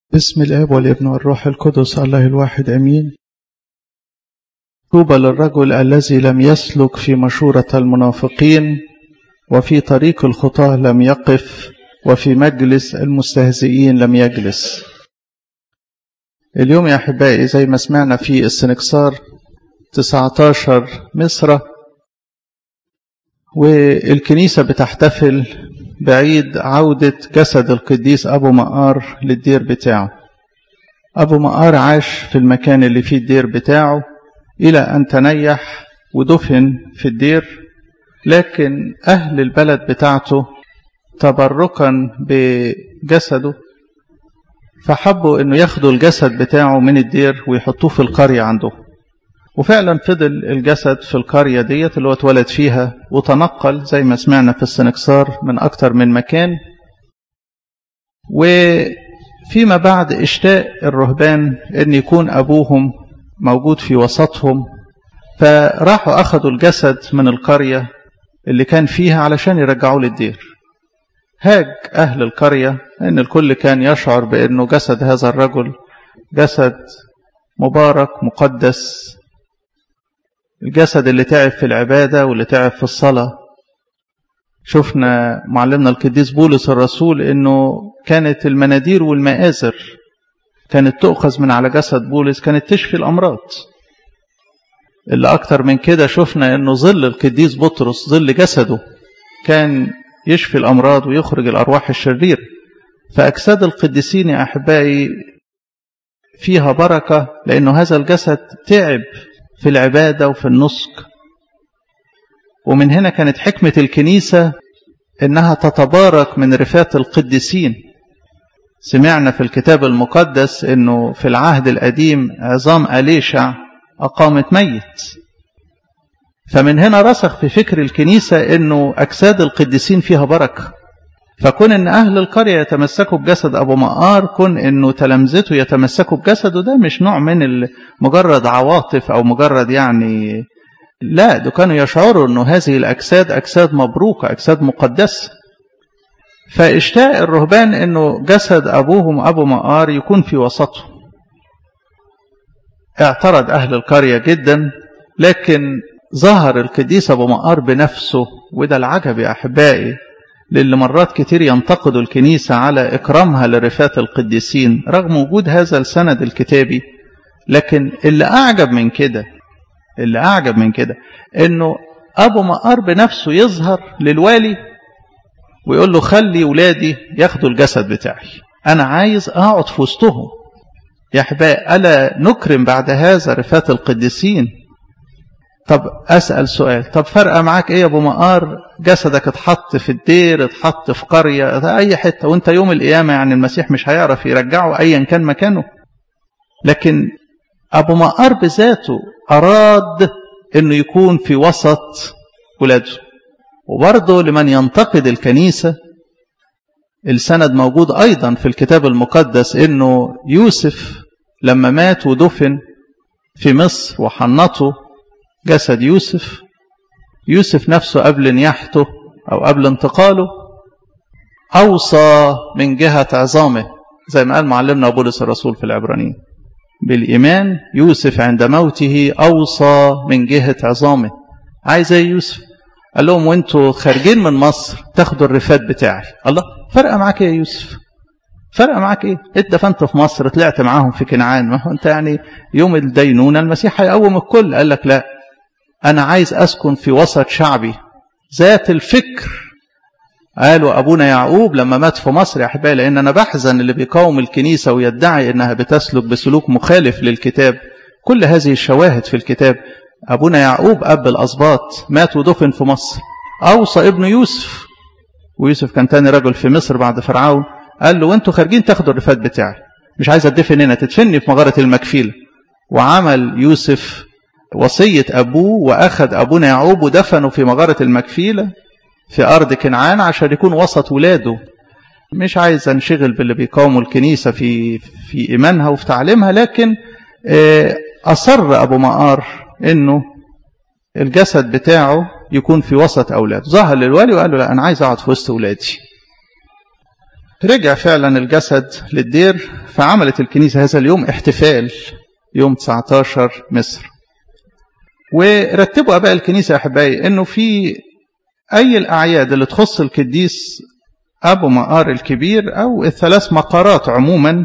بسم الاب والابن والروح القدس الله الواحد امين طوبى للرجل الذي لم يسلك في مشورة المنافقين وفي طريق الخطاة لم يقف وفي مجلس المستهزئين لم يجلس اليوم يا أحبائي زي ما سمعنا في السنكسار 19 مصر والكنيسة بتحتفل بعيد عودة جسد القديس أبو مقار للدير بتاعه أبو مقار عاش في المكان اللي فيه الدير بتاعه إلى أن تنيح ودفن في الدير لكن أهل البلد بتاعته تبركا بجسده فحبوا أنه ياخدوا الجسد بتاعه من الدير ويحطوه في القرية عنده وفعلا فضل الجسد في القرية ديت اللي هو اتولد فيها وتنقل زي ما سمعنا في السنكسار من أكتر من مكان وفيما بعد اشتاق الرهبان أن يكون أبوهم موجود في وسطهم فراحوا أخذوا الجسد من القرية اللي كان فيها علشان يرجعوه للدير هاج أهل القرية أن الكل كان يشعر بأنه جسد هذا الرجل جسد مبارك مقدس الجسد اللي تعب في العبادة واللي تعب في الصلاة شفنا معلمنا القديس بولس الرسول انه كانت المنادير والمآزر كانت تؤخذ من على جسد بولس كانت تشفي الأمراض اللي أكتر من كده شفنا انه ظل القديس بطرس ظل جسده كان يشفي الأمراض ويخرج الأرواح الشريرة فأجساد القديسين يا أحبائي فيها بركة لأنه هذا الجسد تعب في العبادة وفي النسك ومن هنا كانت حكمة الكنيسة إنها تتبارك من رفات القديسين سمعنا في الكتاب المقدس إنه في العهد القديم عظام أليشع أقامت ميت فمن هنا رسخ في فكر الكنيسة إنه أجساد القديسين فيها بركة فكون ان اهل القريه يتمسكوا بجسد ابو مقار كون انه تلامذته يتمسكوا بجسده ده مش نوع من مجرد عواطف او مجرد يعني لا ده كانوا يشعروا انه هذه الاجساد اجساد مبروكه اجساد مقدسه فاشتاق الرهبان انه جسد ابوهم ابو مقار يكون في وسطهم اعترض اهل القريه جدا لكن ظهر القديس ابو مقار بنفسه وده العجب يا احبائي للي مرات كتير ينتقدوا الكنيسة على إكرامها لرفات القديسين رغم وجود هذا السند الكتابي لكن اللي أعجب من كده اللي أعجب من كده إنه أبو مقار بنفسه يظهر للوالي ويقول له خلي ولادي ياخدوا الجسد بتاعي أنا عايز أقعد في وسطهم يا أحباء ألا نكرم بعد هذا رفات القديسين طب أسأل سؤال طب فرقة معاك إيه يا أبو مقار جسدك اتحط في الدير اتحط في قرية أي حتة وانت يوم القيامة يعني المسيح مش هيعرف يرجعه أيا كان مكانه لكن أبو مقار بذاته أراد أنه يكون في وسط ولاده وبرضه لمن ينتقد الكنيسة السند موجود أيضا في الكتاب المقدس أنه يوسف لما مات ودفن في مصر وحنطه جسد يوسف يوسف نفسه قبل نياحته أو قبل انتقاله أوصى من جهة عظامه زي ما قال معلمنا بولس الرسول في العبرانيين بالإيمان يوسف عند موته أوصى من جهة عظامه عايز ايه يوسف قال لهم وانتوا خارجين من مصر تاخدوا الرفات بتاعي الله فرق معاك ايه يا يوسف فرق معاك ايه اتدفنت في مصر طلعت معاهم في كنعان ما هو انت يعني يوم الدينونة المسيح هيقوم الكل قال لك لا أنا عايز أسكن في وسط شعبي ذات الفكر قالوا أبونا يعقوب لما مات في مصر يا أحبائي لأن أنا بحزن اللي بيقاوم الكنيسة ويدعي أنها بتسلك بسلوك مخالف للكتاب كل هذه الشواهد في الكتاب أبونا يعقوب أب الأسباط مات ودفن في مصر أوصى ابن يوسف ويوسف كان تاني رجل في مصر بعد فرعون قال له وانتوا خارجين تاخدوا الرفات بتاعي مش عايز ادفن هنا تدفني في مغارة المكفيلة وعمل يوسف وصية أبوه وأخذ أبونا يعقوب ودفنه في مغارة المكفيلة في أرض كنعان عشان يكون وسط ولاده مش عايز انشغل باللي بيقاوموا الكنيسة في في إيمانها وفي تعليمها لكن أصر أبو مقار إنه الجسد بتاعه يكون في وسط أولاده ظهر للوالي وقال له لا أنا عايز أقعد في وسط أولادي رجع فعلا الجسد للدير فعملت الكنيسة هذا اليوم احتفال يوم 19 مصر ورتبوا أباء الكنيسة يا أحبائي أنه في أي الأعياد اللي تخص القديس أبو مقار الكبير أو الثلاث مقارات عموما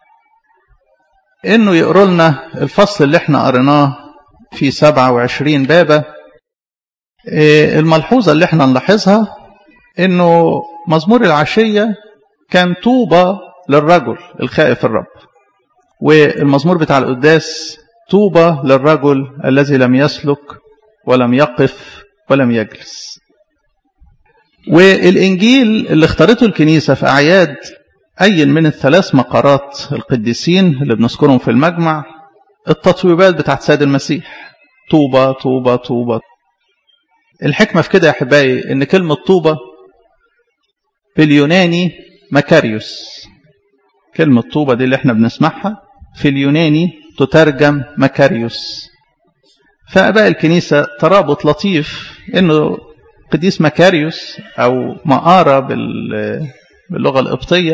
أنه يقروا لنا الفصل اللي احنا قريناه في 27 بابا الملحوظة اللي احنا نلاحظها أنه مزمور العشية كان طوبى للرجل الخائف الرب والمزمور بتاع القداس طوبى للرجل الذي لم يسلك ولم يقف ولم يجلس والإنجيل اللي اختارته الكنيسة في أعياد أي من الثلاث مقارات القديسين اللي بنذكرهم في المجمع التطويبات بتاعت سيد المسيح طوبى طوبى طوبى الحكمة في كده يا أحبائي إن كلمة طوبى في اليوناني مكاريوس كلمة طوبى دي اللي احنا بنسمعها في اليوناني تترجم مكاريوس فأباء الكنيسة ترابط لطيف إنه قديس مكاريوس أو مقارة باللغة القبطية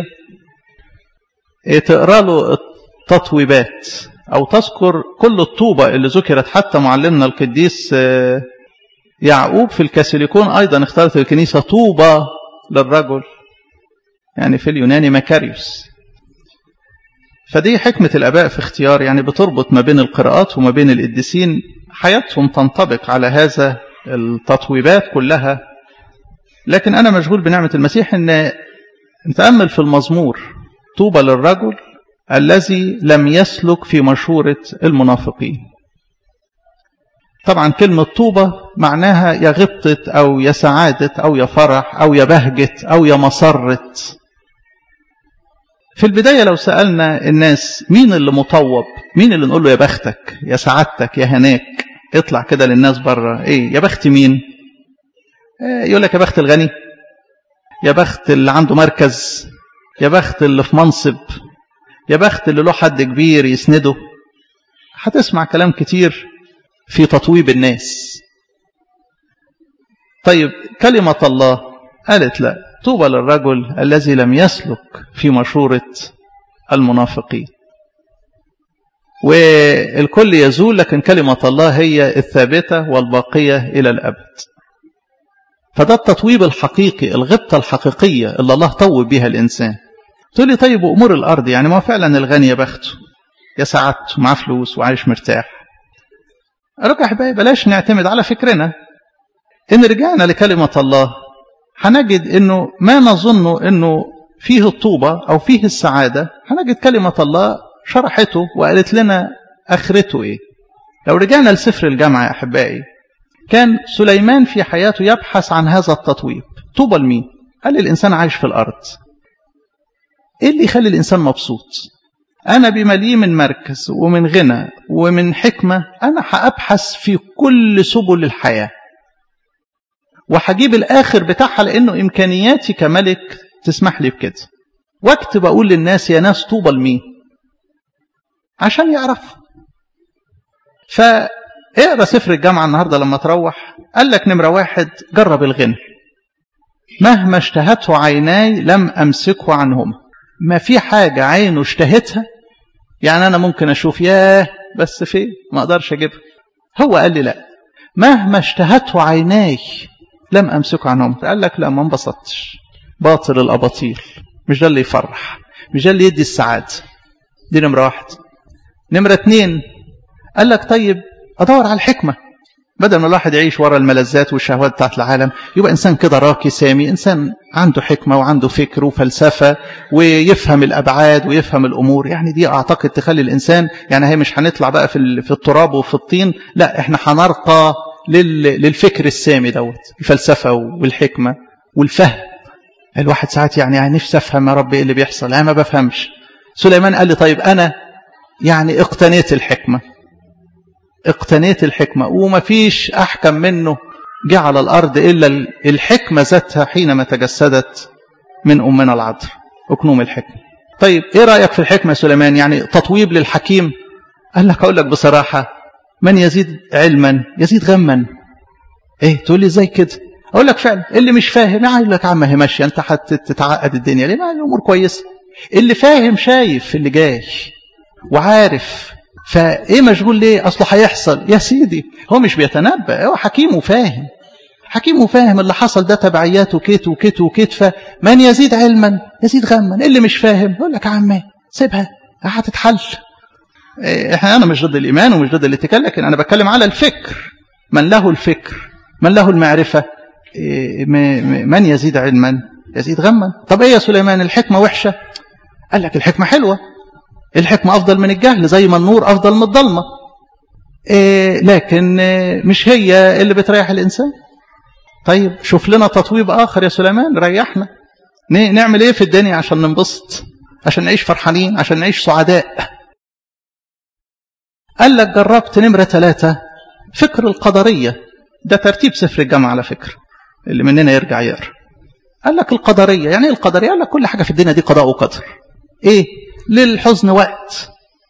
تقرأ له التطويبات أو تذكر كل الطوبة اللي ذكرت حتى معلمنا القديس يعقوب في الكاثوليكون أيضا اختارت الكنيسة طوبى للرجل يعني في اليوناني مكاريوس فدي حكمة الأباء في اختيار يعني بتربط ما بين القراءات وما بين القديسين حياتهم تنطبق على هذا التطويبات كلها لكن أنا مشغول بنعمة المسيح أن نتأمل في المزمور طوبى للرجل الذي لم يسلك في مشورة المنافقين طبعا كلمة طوبة معناها يا غبطة أو يا سعادة أو يا فرح أو يا بهجة أو يا مسرة في البداية لو سألنا الناس مين اللي مطوب مين اللي نقول له يا بختك يا سعادتك يا هناك اطلع كده للناس بره ايه يا بخت مين إيه يقول لك يا بخت الغني يا بخت اللي عنده مركز يا بخت اللي في منصب يا بخت اللي له حد كبير يسنده هتسمع كلام كتير في تطويب الناس طيب كلمة الله قالت لا طوبى للرجل الذي لم يسلك في مشورة المنافقين والكل يزول لكن كلمة الله هي الثابتة والباقية إلى الأبد فده التطويب الحقيقي الغبطة الحقيقية اللي الله طوب بها الإنسان تقول لي طيب أمور الأرض يعني ما فعلا الغني يا بخته يا سعادته معاه فلوس وعايش مرتاح أقول يا أحبائي بلاش نعتمد على فكرنا إن رجعنا لكلمة الله هنجد إنه ما نظن إنه فيه الطوبة أو فيه السعادة هنجد كلمة الله شرحته وقالت لنا آخرته إيه لو رجعنا لسفر الجامعة يا أحبائي كان سليمان في حياته يبحث عن هذا التطويب طوبى لمين قال الإنسان عايش في الأرض إيه اللي يخلي الإنسان مبسوط أنا بمليء من مركز ومن غنى ومن حكمة أنا هأبحث في كل سبل الحياة وهجيب الآخر بتاعها لأنه إمكانياتي كملك تسمح لي بكده واكتب أقول للناس يا ناس طوبى لمين عشان يعرف فاقرا سفر الجامعة النهاردة لما تروح قال لك نمرة واحد جرب الغنى مهما اشتهته عيناي لم أمسكه عنهما ما في حاجة عينه اشتهتها يعني أنا ممكن أشوف ياه بس فين ما أقدرش أجيبها هو قال لي لا مهما اشتهته عيناي لم أمسكه عنهم قال لك لا ما انبسطتش باطل الأباطيل مش ده اللي يفرح مش ده اللي يدي السعادة دي نمرة واحد نمرة اتنين قال لك طيب أدور على الحكمة بدل ما الواحد يعيش ورا الملذات والشهوات بتاعت العالم يبقى إنسان كده راقي سامي إنسان عنده حكمة وعنده فكر وفلسفة ويفهم الأبعاد ويفهم الأمور يعني دي أعتقد تخلي الإنسان يعني هي مش هنطلع بقى في في التراب وفي الطين لا إحنا هنرقى للفكر السامي دوت الفلسفة والحكمة والفهم الواحد ساعات يعني, يعني نفسي أفهم يا رب إيه اللي بيحصل أنا ما بفهمش سليمان قال لي طيب أنا يعني اقتنيت الحكمة اقتنيت الحكمة وما فيش أحكم منه جه على الأرض إلا الحكمة ذاتها حينما تجسدت من أمنا العذراء أكنوم الحكمة طيب إيه رأيك في الحكمة سليمان يعني تطويب للحكيم قال لك أقول لك بصراحة من يزيد علما يزيد غما إيه تقول لي زي كده اقول لك فعلا اللي مش فاهم يقول لك يا عم هي ماشيه انت هتتعقد الدنيا ليه ما الامور كويسه اللي فاهم شايف في اللي جاي وعارف فايه مشغول ليه اصله هيحصل يا سيدي هو مش بيتنبأ هو حكيم وفاهم حكيم وفاهم اللي حصل ده تبعياته كيت وكيت وكيت فمن يزيد علما يزيد غما اللي مش فاهم يقول لك يا عم سيبها هتتحل احنا انا مش ضد الايمان ومش ضد الاتكال لكن انا بتكلم على الفكر من له الفكر من له المعرفه من يزيد علما يزيد غما طب ايه يا سليمان الحكمه وحشه قال لك الحكمه حلوه الحكمه افضل من الجهل زي ما النور افضل من الضلمه إيه لكن مش هي اللي بتريح الانسان طيب شوف لنا تطويب اخر يا سليمان ريحنا نعمل ايه في الدنيا عشان ننبسط عشان نعيش فرحانين عشان نعيش سعداء قال لك جربت نمرة ثلاثة فكر القدرية ده ترتيب سفر الجامعة على فكرة اللي مننا يرجع يقرا قال لك القدرية يعني ايه القدرية قال لك كل حاجة في الدنيا دي قضاء وقدر ايه للحزن وقت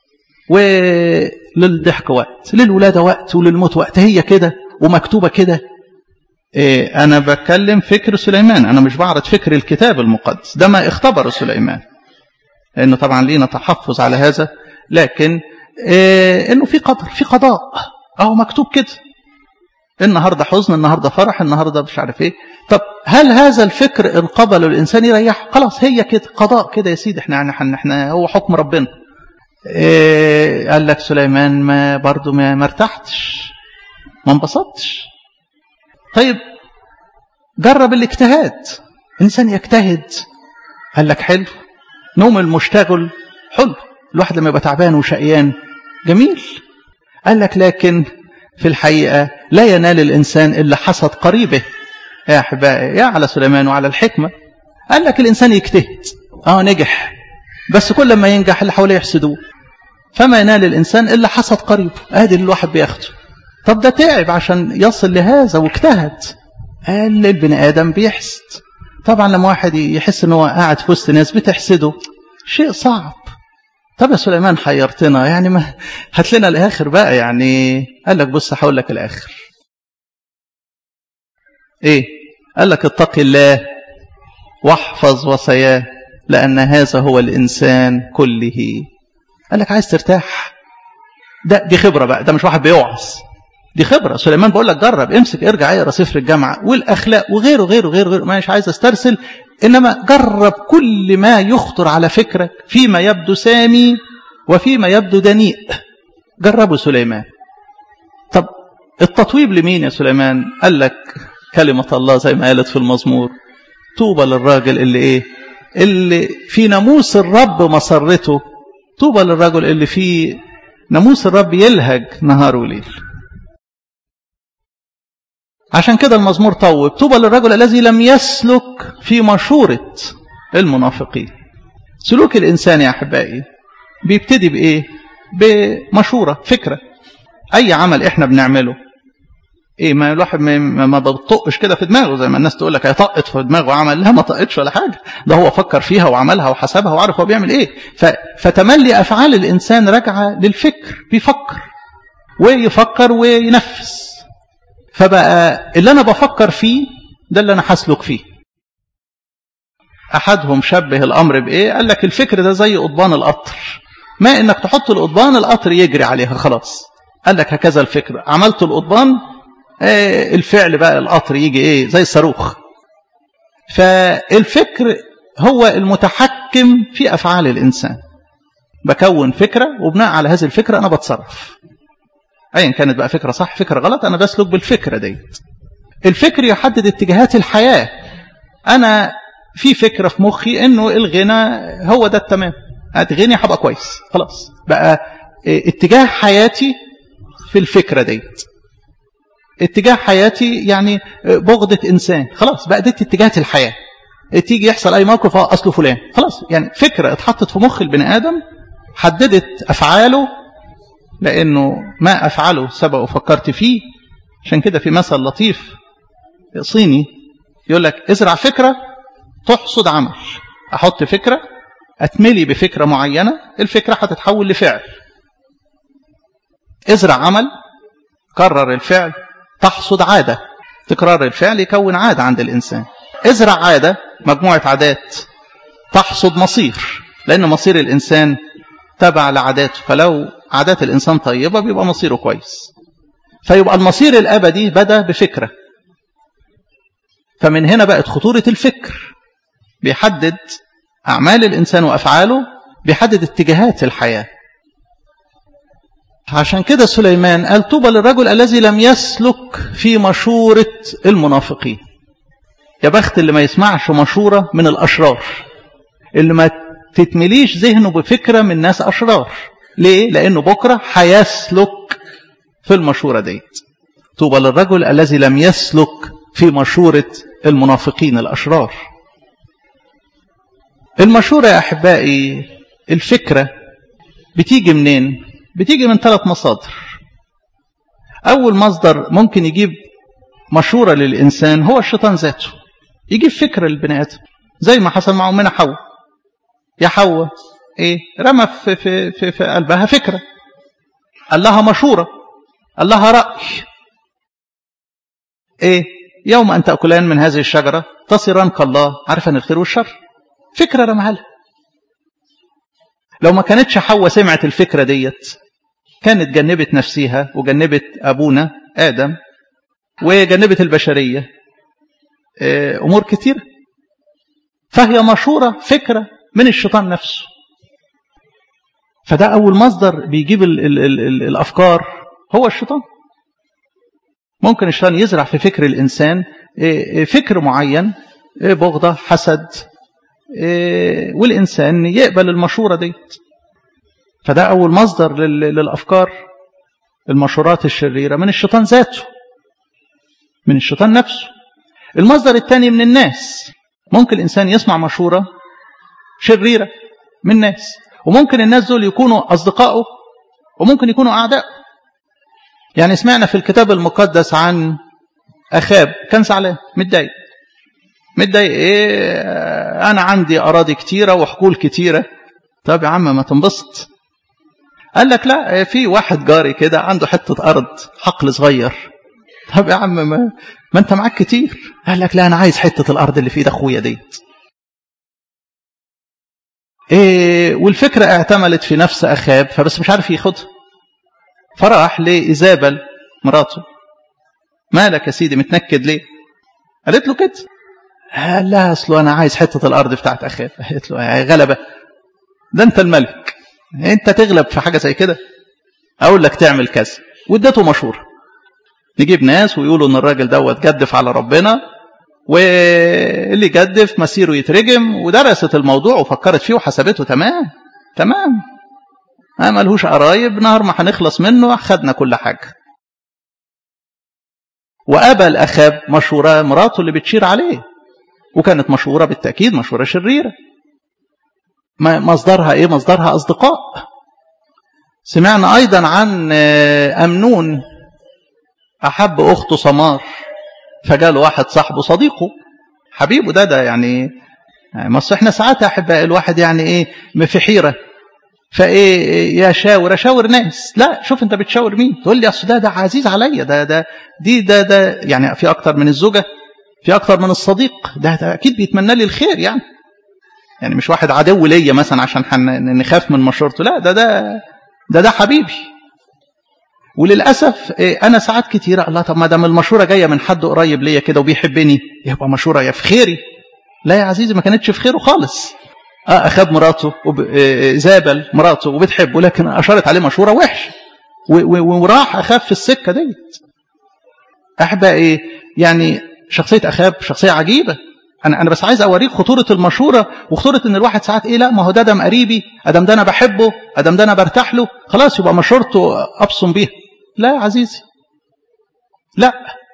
وللضحك وقت للولادة وقت وللموت وقت هي كده ومكتوبة كده إيه أنا بتكلم فكر سليمان أنا مش بعرض فكر الكتاب المقدس ده ما اختبر سليمان لأنه طبعا لينا تحفظ على هذا لكن إيه إنه في قدر في قضاء أهو مكتوب كده النهاردة حزن النهاردة فرح النهاردة مش عارف إيه طب هل هذا الفكر إن قبله الإنسان يريح خلاص هي كده قضاء كده يا سيدي احنا يعني احنا هو حكم ربنا إيه قال لك سليمان ما برضه ما مرتحتش ما انبسطتش طيب جرب الاجتهاد الإنسان يجتهد قال لك حلو نوم المشتغل حلو الواحد لما يبقى تعبان وشقيان جميل قال لك لكن في الحقيقة لا ينال الإنسان إلا حسد قريبه يا أحبائي يا على سليمان وعلى الحكمة قال لك الإنسان يجتهد آه نجح بس كل ما ينجح اللي حواليه يحسدوه فما ينال الإنسان إلا حسد قريبه آدي اللي الواحد بياخده طب ده تعب عشان يصل لهذا واجتهد قال البني آدم بيحسد طبعا لما واحد يحس ان هو قاعد في وسط ناس بتحسده شيء صعب طب يا سليمان حيرتنا يعني ما هات لنا الاخر بقى يعني قال لك بص هقول لك الاخر ايه قال لك اتق الله واحفظ وصاياه لان هذا هو الانسان كله قال لك عايز ترتاح ده دي خبره بقى ده مش واحد بيوعظ دي خبرة سليمان بقول لك جرب امسك ارجع اقرا سفر الجامعة والأخلاق وغيره غيره غيره غيره مش عايز استرسل إنما جرب كل ما يخطر على فكرك فيما يبدو سامي وفيما يبدو دنيء جربه سليمان طب التطويب لمين يا سليمان قال لك كلمة الله زي ما قالت في المزمور طوبى للراجل اللي ايه اللي في ناموس الرب مسرته طوبى للرجل اللي في ناموس الرب يلهج نهار وليل عشان كده المزمور طوب طوبى للرجل الذي لم يسلك في مشورة المنافقين سلوك الإنسان يا أحبائي بيبتدي بإيه بمشورة فكرة أي عمل إحنا بنعمله إيه ما الواحد ما, ما بتطقش كده في دماغه زي ما الناس تقول لك هي طقت في دماغه عمل لا ما طقتش ولا حاجة ده هو فكر فيها وعملها وحسبها وعارف هو بيعمل إيه فتملي أفعال الإنسان راجعة للفكر بيفكر ويفكر وينفذ فبقى اللي أنا بفكر فيه ده اللي أنا هسلك فيه أحدهم شبه الأمر بإيه قال لك الفكر ده زي قضبان القطر ما إنك تحط القضبان القطر يجري عليها خلاص قال لك هكذا الفكر عملت القضبان آه الفعل بقى القطر يجي إيه زي الصاروخ فالفكر هو المتحكم في أفعال الإنسان بكون فكرة وبناء على هذه الفكرة أنا بتصرف ايا كانت بقى فكره صح فكره غلط انا بسلك بالفكره ديت الفكر يحدد اتجاهات الحياه انا في فكره في مخي انه الغنى هو ده التمام هتغني هبقى كويس خلاص بقى اتجاه حياتي في الفكره ديت اتجاه حياتي يعني بغضة انسان خلاص بقى ديت اتجاهات الحياه تيجي يحصل اي موقف اصله فلان خلاص يعني فكره اتحطت في مخ البني ادم حددت افعاله لأنه ما أفعله سبق وفكرت فيه عشان كده في مثل لطيف صيني يقول لك ازرع فكرة تحصد عمل أحط فكرة أتملي بفكرة معينة الفكرة هتتحول لفعل ازرع عمل كرر الفعل تحصد عادة تكرار الفعل يكون عادة عند الإنسان ازرع عادة مجموعة عادات تحصد مصير لأن مصير الإنسان تبع لعاداته فلو عادات الإنسان طيبة بيبقى مصيره كويس فيبقى المصير الأبدي بدأ بفكرة فمن هنا بقت خطورة الفكر بيحدد أعمال الإنسان وأفعاله بيحدد اتجاهات الحياة عشان كده سليمان قال طوبى للرجل الذي لم يسلك في مشورة المنافقين يا بخت اللي ما يسمعش مشورة من الأشرار اللي ما تتمليش ذهنه بفكرة من ناس أشرار ليه؟ لأنه بكرة هيسلك في المشورة ديت طوبى للرجل الذي لم يسلك في مشورة المنافقين الأشرار المشورة يا أحبائي الفكرة بتيجي منين؟ بتيجي من ثلاث مصادر أول مصدر ممكن يجيب مشورة للإنسان هو الشيطان ذاته يجيب فكرة للبني آدم زي ما حصل مع أمنا حواء يا حواء إيه رمى في, في, في, في قلبها فكرة قال لها مشورة قال لها رأي إيه يوم أن تأكلان من هذه الشجرة تصيران كالله عارفا الخير والشر فكرة رمها لها لو ما كانتش حواء سمعت الفكرة ديت كانت جنبت نفسها وجنبت أبونا آدم وجنبت البشرية أمور كثيرة فهي مشورة فكرة من الشيطان نفسه فده أول مصدر بيجيب ال ال ال ال الأفكار هو الشيطان ممكن الشيطان يزرع في فكر الإنسان فكر معين بغضة حسد والإنسان يقبل المشورة ديت فده أول مصدر للأفكار المشورات الشريرة من الشيطان ذاته من الشيطان نفسه المصدر الثاني من الناس ممكن الإنسان يسمع مشورة شريرة من ناس وممكن الناس دول يكونوا أصدقائه وممكن يكونوا أعداء يعني سمعنا في الكتاب المقدس عن أخاب كان زعلان متضايق متضايق إيه أنا عندي أراضي كتيرة وحقول كتيرة طب يا عم ما تنبسط قال لك لا في واحد جاري كده عنده حتة أرض حقل صغير طب يا عم ما, ما أنت معاك كتير قال لك لا أنا عايز حتة الأرض اللي في إيد أخويا ديت إيه والفكرة اعتملت في نفس أخاب فبس مش عارف ياخدها فراح لإيزابل مراته مالك يا سيدي متنكد ليه قالت له كده قال لا أصله أنا عايز حتة الأرض بتاعت أخاب قالت له يا غلبة ده أنت الملك أنت تغلب في حاجة زي كده أقول لك تعمل كذا وادته مشورة نجيب ناس ويقولوا ان الراجل دوت جدف على ربنا واللي جدف مسيره يترجم ودرست الموضوع وفكرت فيه وحسبته تمام تمام ما ملهوش قرايب نهار ما هنخلص منه خدنا كل حاجة وأبى الأخاب مشورة مراته اللي بتشير عليه وكانت مشورة بالتأكيد مشورة شريرة مصدرها إيه مصدرها أصدقاء سمعنا أيضا عن أمنون أحب أخته سمار فجاله واحد صاحبه صديقه حبيبه ده ده يعني ما احنا ساعات احباء الواحد يعني ايه في حيره فايه يا شاور اشاور ناس لا شوف انت بتشاور مين تقول لي اصل ده ده عزيز عليا ده ده دي ده ده يعني في اكتر من الزوجه في اكتر من الصديق ده, ده اكيد بيتمنى لي الخير يعني يعني مش واحد عدو ليا مثلا عشان نخاف من مشورته لا ده ده ده ده حبيبي وللاسف انا ساعات كتيره الله طب ما دام المشوره جايه من حد قريب ليا كده وبيحبني يبقى مشوره يا في خيري لا يا عزيزي ما كانتش في خيره خالص اه اخاب مراته زابل مراته وبتحبه لكن اشارت عليه مشوره وحشه وراح اخاب في السكه ديت احبائي يعني شخصيه اخاب شخصيه عجيبه انا انا بس عايز اوريك خطوره المشوره وخطوره ان الواحد ساعات ايه لا ما هو ده دم قريبي ادم ده انا بحبه ادم ده انا برتاح له خلاص يبقى مشورته ابصم بيها لا يا عزيزي لا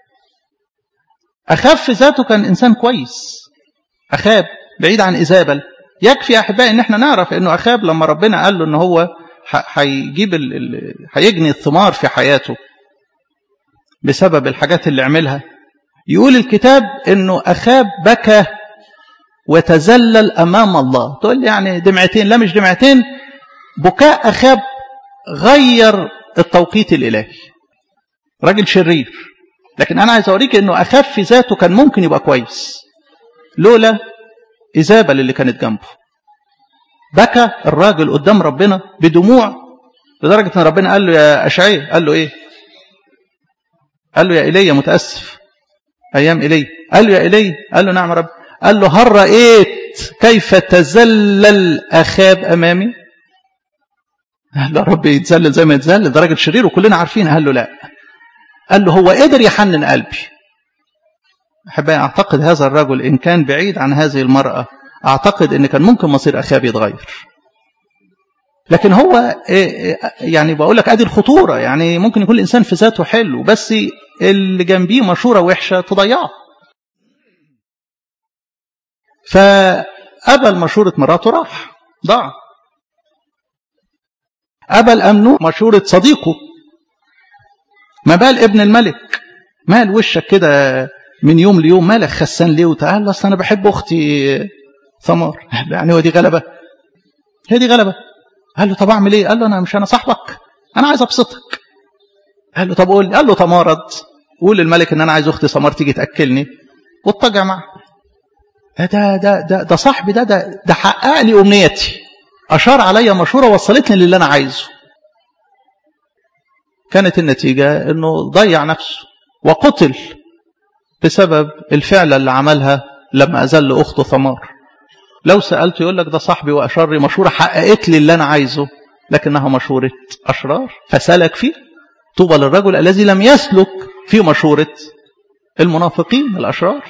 أخاب في ذاته كان إنسان كويس أخاب بعيد عن إيزابل يكفي يا أحبائي إن احنا نعرف إنه أخاب لما ربنا قال له إن هو هيجيب هيجني الثمار في حياته بسبب الحاجات اللي عملها يقول الكتاب إنه أخاب بكى وتذلل أمام الله تقول لي يعني دمعتين لا مش دمعتين بكاء أخاب غير التوقيت الإلهي راجل شرير لكن انا عايز اوريك انه اخاف في ذاته كان ممكن يبقى كويس لولا ايزابل اللي كانت جنبه بكى الراجل قدام ربنا بدموع لدرجه ان ربنا قال له يا اشعياء قال له ايه قال له يا ايليا متاسف ايام ايليا قال له يا ايليا قال له نعم رب قال له هل رايت كيف تذلل اخاب امامي قال له يا رب يتذلل زي ما يتذلل درجه شرير وكلنا عارفين قال له لا قال له هو قدر يحنن قلبي أحبائي أعتقد هذا الرجل إن كان بعيد عن هذه المرأة أعتقد إن كان ممكن مصير أخاب يتغير لكن هو يعني بقول لك ادي الخطوره يعني ممكن يكون الانسان في ذاته حلو بس اللي جنبيه مشوره وحشه تضيعه فقبل مشوره مراته راح ضاع قبل امنه مشوره صديقه ما بال ابن الملك مال وشك كده من يوم ليوم مالك خسان ليه وتعال اصل انا بحب اختي ثمار يعني هو دي غلبه هي دي غلبه قال له طب اعمل ايه قال له انا مش انا صاحبك انا عايز ابسطك قال له طب قول لي قال له تمارض قول للملك ان انا عايز اختي ثمار تيجي تاكلني واتجع معاه ده ده ده ده صاحبي ده ده ده حقق لي امنيتي اشار عليا مشوره وصلتني للي انا عايزه كانت النتيجه انه ضيع نفسه وقتل بسبب الفعل اللي عملها لما اذل اخته ثمار لو سألت يقول لك ده صاحبي وأشري مشورة حققت لي اللي أنا عايزه لكنها مشورة أشرار فسلك فيه طوبى للرجل الذي لم يسلك في مشورة المنافقين الأشرار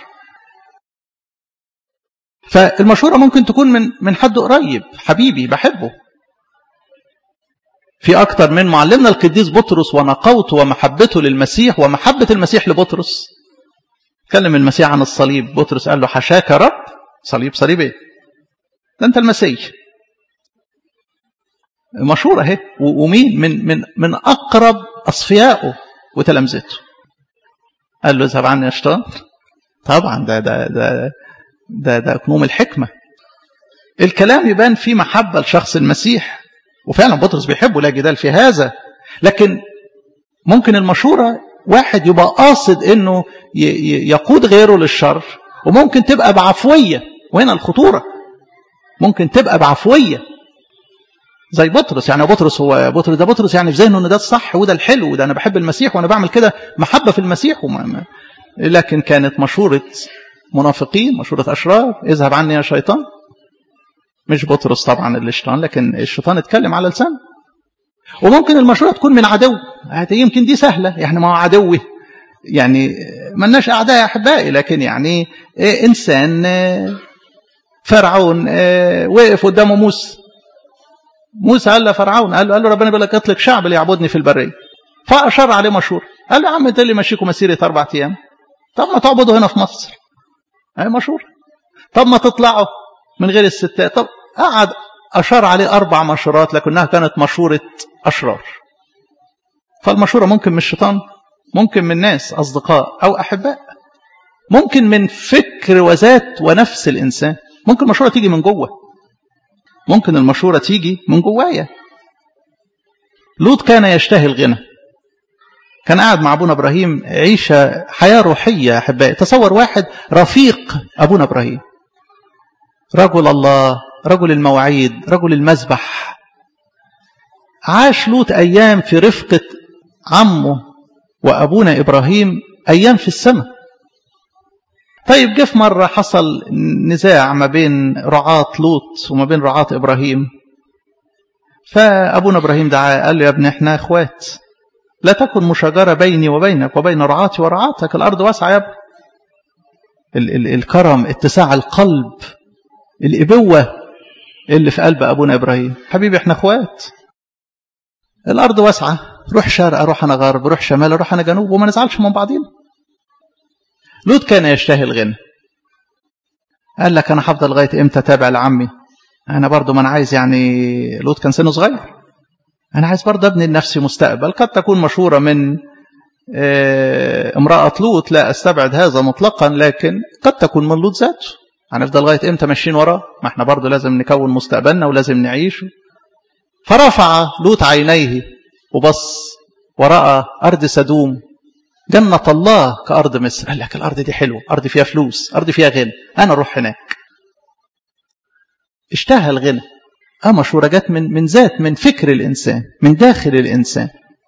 فالمشورة ممكن تكون من من حد قريب حبيبي بحبه في أكتر من معلمنا القديس بطرس ونقوته ومحبته للمسيح ومحبة المسيح لبطرس كلم المسيح عن الصليب بطرس قال له حشاك يا رب صليب صليب ايه ده انت المسيح مشهورة اهي ومين من من من اقرب اصفيائه وتلامذته قال له اذهب عني يا شيطان طبعا ده ده ده ده ده اكنوم الحكمه الكلام يبان فيه محبه لشخص المسيح وفعلا بطرس بيحبه لا جدال في هذا لكن ممكن المشوره واحد يبقى قاصد انه يقود غيره للشر وممكن تبقى بعفويه وهنا الخطوره ممكن تبقى بعفويه زي بطرس يعني بطرس هو بطرس ده بطرس يعني في ذهنه ان ده الصح وده الحلو وده انا بحب المسيح وانا بعمل كده محبه في المسيح وما لكن كانت مشوره منافقين مشوره اشرار اذهب عني يا شيطان مش بطرس طبعا اللي شيطان لكن الشيطان اتكلم على لسانه وممكن المشوره تكون من عدو يمكن دي سهله يعني ما هو عدوي يعني ملناش اعداء يا احبائي لكن يعني انسان فرعون وقف قدامه موسى موسى قال لفرعون قال له, قال له ربنا بيقول لك اطلق شعب ليعبدني في البريه فاشار عليه مشهور قال له يا عم انت اللي ماشيكم مسيره اربع ايام طب ما تعبدوا هنا في مصر اي مشهور طب ما تطلعوا من غير الستات طب قعد اشار عليه اربع مشورات لكنها كانت مشوره اشرار فالمشوره ممكن من الشيطان ممكن من ناس اصدقاء او احباء ممكن من فكر وذات ونفس الانسان ممكن المشوره تيجي من جوه ممكن المشوره تيجي من جوايا لوط كان يشتهي الغنى كان قاعد مع ابونا ابراهيم عيشه حياه روحيه يا احبائي تصور واحد رفيق ابونا ابراهيم رجل الله رجل المواعيد رجل المذبح عاش لوط ايام في رفقه عمه وابونا ابراهيم ايام في السماء طيب جه في مرة حصل نزاع ما بين رعاة لوط وما بين رعاة إبراهيم فأبونا إبراهيم دعا قال له يا ابني احنا اخوات لا تكن مشاجرة بيني وبينك وبين رعاتي ورعاتك الأرض واسعة يا ابني ال ال الكرم اتساع القلب الإبوة اللي في قلب أبونا إبراهيم حبيبي احنا اخوات الأرض واسعة روح شرق روح أنا غرب روح شمال روح أنا جنوب وما نزعلش من بعضينا لوط كان يشتهي الغنى قال لك انا هفضل لغايه امتى تابع لعمي انا برضو ما انا عايز يعني لوط كان سنه صغير انا عايز برضو ابني لنفسي مستقبل قد تكون مشهوره من امراه لوط لا استبعد هذا مطلقا لكن قد تكون من لوط ذاته هنفضل لغايه امتى ماشيين وراه ما احنا برضو لازم نكون مستقبلنا ولازم نعيش فرفع لوط عينيه وبص وراى ارض سدوم جنة الله كأرض مصر قال لك الأرض دي حلوة أرض فيها فلوس أرض فيها غنى أنا أروح هناك اشتهى الغنى اه مشورة جت من من ذات من فكر الإنسان من داخل الإنسان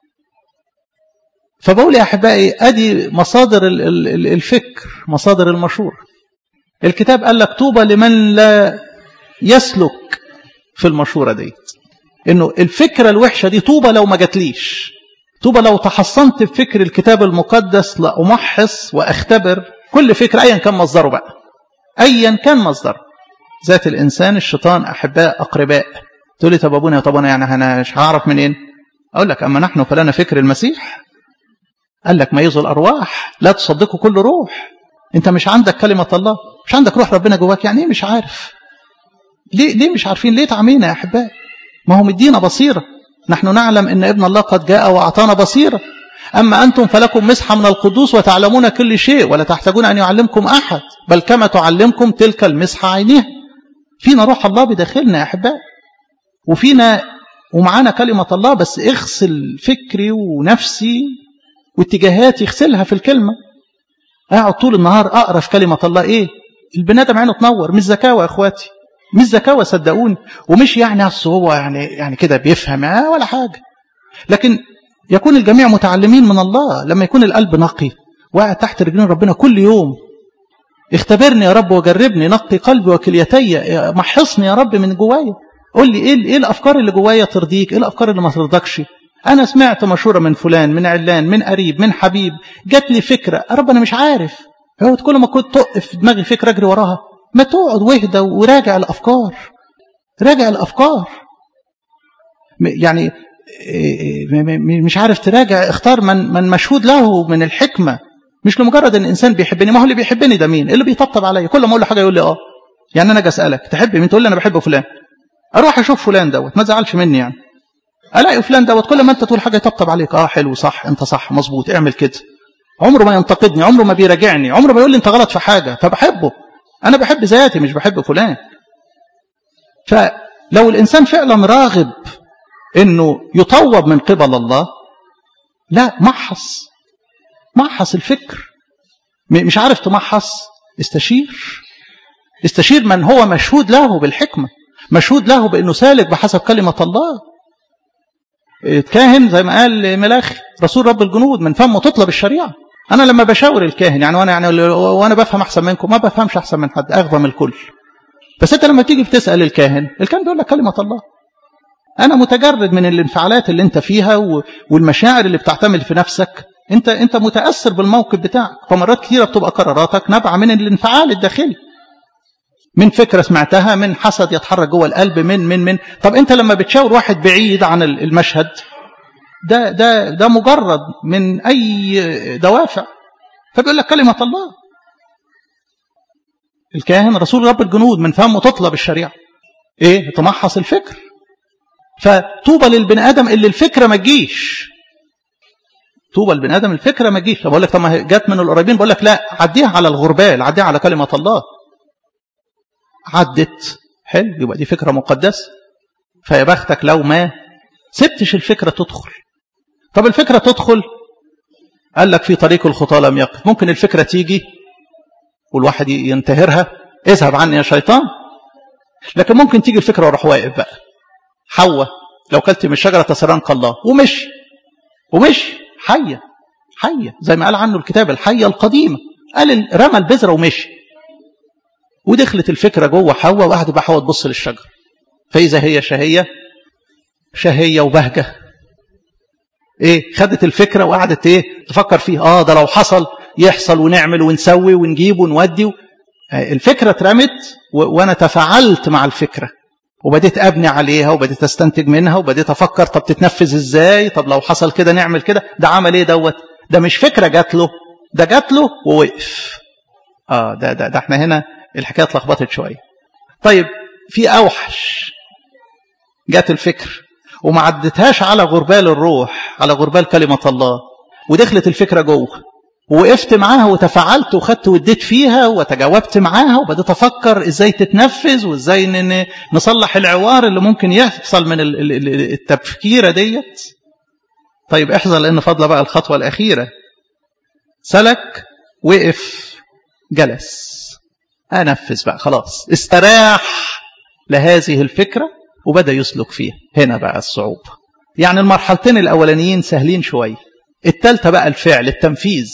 فبقول يا أحبائي أدي مصادر الفكر مصادر المشورة الكتاب قال لك طوبى لمن لا يسلك في المشورة ديت إنه الفكرة الوحشة دي طوبى لو ما جاتليش طوبى لو تحصنت بفكر الكتاب المقدس لأمحص وأختبر كل فكرة أيا كان مصدره بقى أيا كان مصدره ذات الإنسان الشيطان أحباء أقرباء تقول لي طب أبونا طب أنا يعني أنا مش هعرف منين أقول لك أما نحن فلنا فكر المسيح قال لك ميزوا الأرواح لا تصدقوا كل روح أنت مش عندك كلمة الله مش عندك روح ربنا جواك يعني إيه مش عارف ليه ليه مش عارفين ليه تعمينا يا أحباء ما هو مدينا بصيرة نحن نعلم أن ابن الله قد جاء وأعطانا بصيرة أما أنتم فلكم مسحة من القدوس وتعلمون كل شيء ولا تحتاجون أن يعلمكم أحد بل كما تعلمكم تلك المسحة عينيها فينا روح الله بداخلنا يا أحباء وفينا ومعانا كلمة الله بس اغسل فكري ونفسي واتجاهاتي اغسلها في الكلمة اقعد طول النهار اقرا في كلمة الله ايه البني ادم عينه تنور مش زكاوة يا اخواتي مش زكاوة صدقوني ومش يعني اصل هو يعني يعني كده بيفهم آه ولا حاجة لكن يكون الجميع متعلمين من الله لما يكون القلب نقي وقاعد تحت رجلين ربنا كل يوم اختبرني يا رب وجربني نقي قلبي وكليتي محصني يا رب من جوايا قول لي ايه ايه الافكار اللي جوايا ترضيك ايه الافكار اللي ما ترضكش انا سمعت مشوره من فلان من علان من قريب من حبيب جات لي فكره يا رب انا مش عارف هو كل ما كنت تقف في دماغي فكره اجري وراها ما تقعد واهدى وراجع الافكار راجع الافكار يعني مش عارف تراجع اختار من من مشهود له من الحكمه مش لمجرد ان الانسان بيحبني ما هو اللي بيحبني ده مين اللي بيطبطب عليا كل ما اقول له حاجه يقول لي اه يعني انا اجي اسالك تحب مين تقول لي انا بحب فلان اروح اشوف فلان دوت ما تزعلش مني يعني الاقي فلان دوت كل ما انت تقول حاجه يطبطب عليك اه حلو صح انت صح مظبوط اعمل كده عمره ما ينتقدني عمره ما بيراجعني عمره ما يقول لي انت غلط في حاجه فبحبه انا بحب ذاتي مش بحب فلان فلو الانسان فعلا راغب انه يطوب من قبل الله لا محص محص الفكر مش عارف تمحص استشير استشير من هو مشهود له بالحكمة مشهود له بأنه سالك بحسب كلمة الله الكاهن زي ما قال ملاخي رسول رب الجنود من فمه تطلب الشريعة أنا لما بشاور الكاهن يعني وأنا يعني وأنا بفهم أحسن منكم ما بفهمش أحسن من حد أغبى من الكل بس أنت لما تيجي بتسأل الكاهن الكاهن بيقول لك كلمة الله أنا متجرد من الانفعالات اللي أنت فيها والمشاعر اللي بتعتمد في نفسك أنت أنت متأثر بالموقف بتاعك فمرات كثيرة بتبقى قراراتك نابعة من الانفعال الداخلي من فكرة سمعتها من حسد يتحرك جوه القلب من من من طب أنت لما بتشاور واحد بعيد عن المشهد ده ده ده مجرد من أي دوافع فبيقول لك كلمة الله الكاهن رسول رب الجنود من فمه تطلب الشريعة ايه تمحص الفكر فطوبى للبني ادم اللي الفكره ما تجيش طوبى للبني ادم الفكره ما تجيش بقول لك طب ما جت من القريبين بقول لك لا عديها على الغربال عديها على كلمه الله عدت حلو يبقى دي فكره مقدسه فيا بختك لو ما سبتش الفكره تدخل طب الفكره تدخل قال لك في طريق الخطى لم يقف ممكن الفكره تيجي والواحد ينتهرها اذهب عني يا شيطان لكن ممكن تيجي الفكره وراح واقف بقى حواء لو كلت من الشجرة تسران الله ومشي ومشي حية حية زي ما قال عنه الكتاب الحية القديمة قال رمى البذرة ومشي ودخلت الفكرة جوه حواء وقعدت بقى حواء تبص للشجرة فإذا هي شهية شهية وبهجة ايه خدت الفكرة وقعدت ايه تفكر فيها اه ده لو حصل يحصل ونعمل ونسوي ونجيب ونودي الفكرة اترمت وانا تفاعلت مع الفكرة وبديت ابني عليها وبديت استنتج منها وبديت افكر طب تتنفذ ازاي طب لو حصل كده نعمل كده ده عمل ايه دوت ده مش فكره جات له ده جات له ووقف اه ده ده ده احنا هنا الحكايه اتلخبطت شويه طيب في اوحش جات الفكر وما عدتهاش على غربال الروح على غربال كلمه الله ودخلت الفكره جوه ووقفت معاها وتفاعلت وخدت واديت فيها وتجاوبت معاها وبديت افكر ازاي تتنفذ وازاي نصلح العوار اللي ممكن يحصل من التفكيره ديت طيب احذر لان فاضله بقى الخطوه الاخيره سلك وقف جلس أنفذ بقى خلاص استراح لهذه الفكرة وبدأ يسلك فيها هنا بقى الصعوبة يعني المرحلتين الأولانيين سهلين شوية التالتة بقى الفعل التنفيذ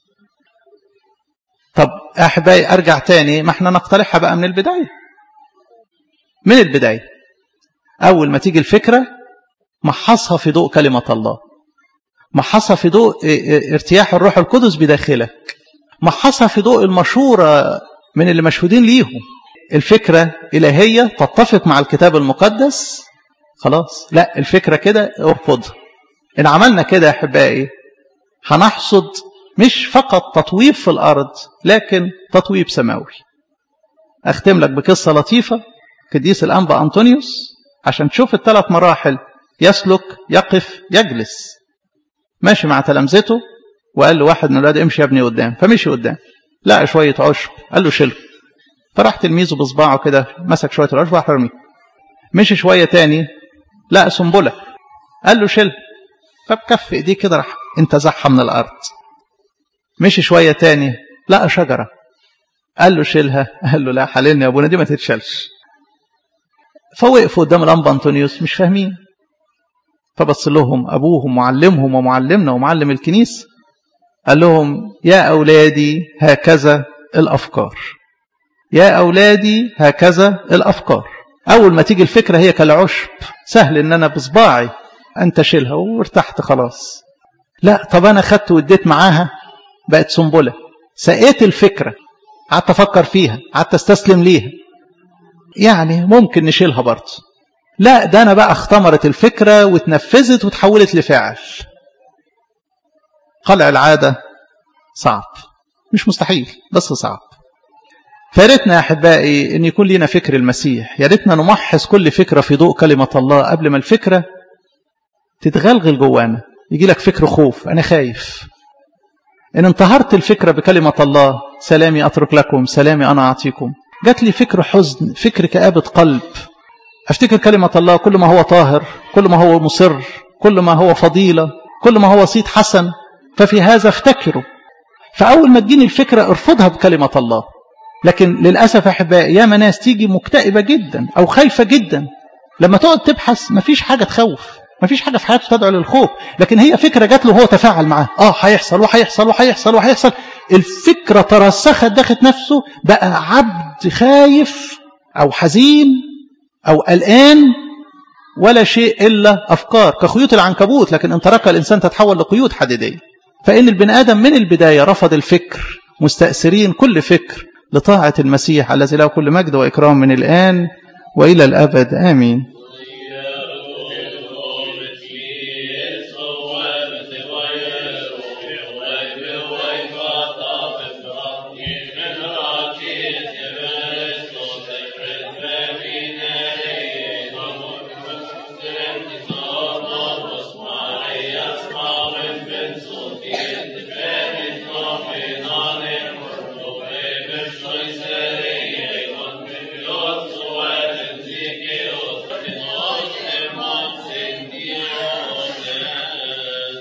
طب أحبائي أرجع تاني ما احنا نقترحها بقى من البداية من البداية أول ما تيجي الفكرة محصها في ضوء كلمة الله محصها في ضوء ارتياح الروح القدس بداخلك محصها في ضوء المشورة من اللي مشهودين ليهم الفكرة إلهية تتفق مع الكتاب المقدس خلاص لا الفكرة كده ارفضها إن عملنا كده يا أحبائي هنحصد مش فقط تطويب في الأرض لكن تطويب سماوي أختم لك بقصة لطيفة قديس الأنبا أنطونيوس عشان تشوف الثلاث مراحل يسلك يقف يجلس ماشي مع تلامذته وقال له واحد من الولاد امشي يا ابني قدام فمشي قدام لقى شوية عشب قال له شيله فراح تلميذه بصباعه كده مسك شوية العشب وراح رميه مشي شوية تاني لقى سنبلة قال له شيلها فبكف ايديه كده راح انتزعها من الأرض مشي شوية تاني لقى شجرة قال له شيلها قال له لا حللني يا ابونا دي ما تتشالش فوقفوا قدام الأنبا أنطونيوس مش فاهمين فبص لهم أبوهم معلمهم ومعلمنا ومعلم الكنيسة قال لهم يا أولادي هكذا الأفكار يا أولادي هكذا الأفكار أول ما تيجي الفكرة هي كالعشب سهل إن أنا بصباعي أنت شيلها وارتحت خلاص لا طب أنا خدت واديت معاها بقت سنبلة سقيت الفكرة قعدت أفكر فيها قعدت أستسلم ليها يعني ممكن نشيلها برضه لا ده أنا بقى اختمرت الفكرة واتنفذت وتحولت لفعل قلع العادة صعب مش مستحيل بس صعب فياريتنا يا أحبائي أن يكون لنا فكر المسيح يا ريتنا نمحص كل فكرة في ضوء كلمة الله قبل ما الفكرة تتغلغل جوانا يجي لك فكر خوف أنا خايف إن انتهرت الفكرة بكلمة الله سلامي أترك لكم سلامي أنا أعطيكم جات لي فكر حزن فكر كآبة قلب أفتكر كلمة الله كل ما هو طاهر كل ما هو مصر كل ما هو فضيلة كل ما هو صيت حسن ففي هذا افتكروا فأول ما تجيني الفكرة ارفضها بكلمة الله لكن للأسف أحبائي ياما ناس تيجي مكتئبة جدا أو خايفة جدا لما تقعد تبحث مفيش حاجة تخوف مفيش حاجة في حياته تدعو للخوف لكن هي فكرة جات له هو تفاعل معاه اه هيحصل وهيحصل وهيحصل وهيحصل الفكرة ترسخت داخل نفسه بقى عبد خايف أو حزين أو قلقان ولا شيء إلا أفكار كخيوط العنكبوت لكن إن ترك الإنسان تتحول لقيود حديدية فإن البني آدم من البداية رفض الفكر مستأثرين كل فكر لطاعة المسيح الذي له كل مجد وإكرام من الآن وإلى الأبد آمين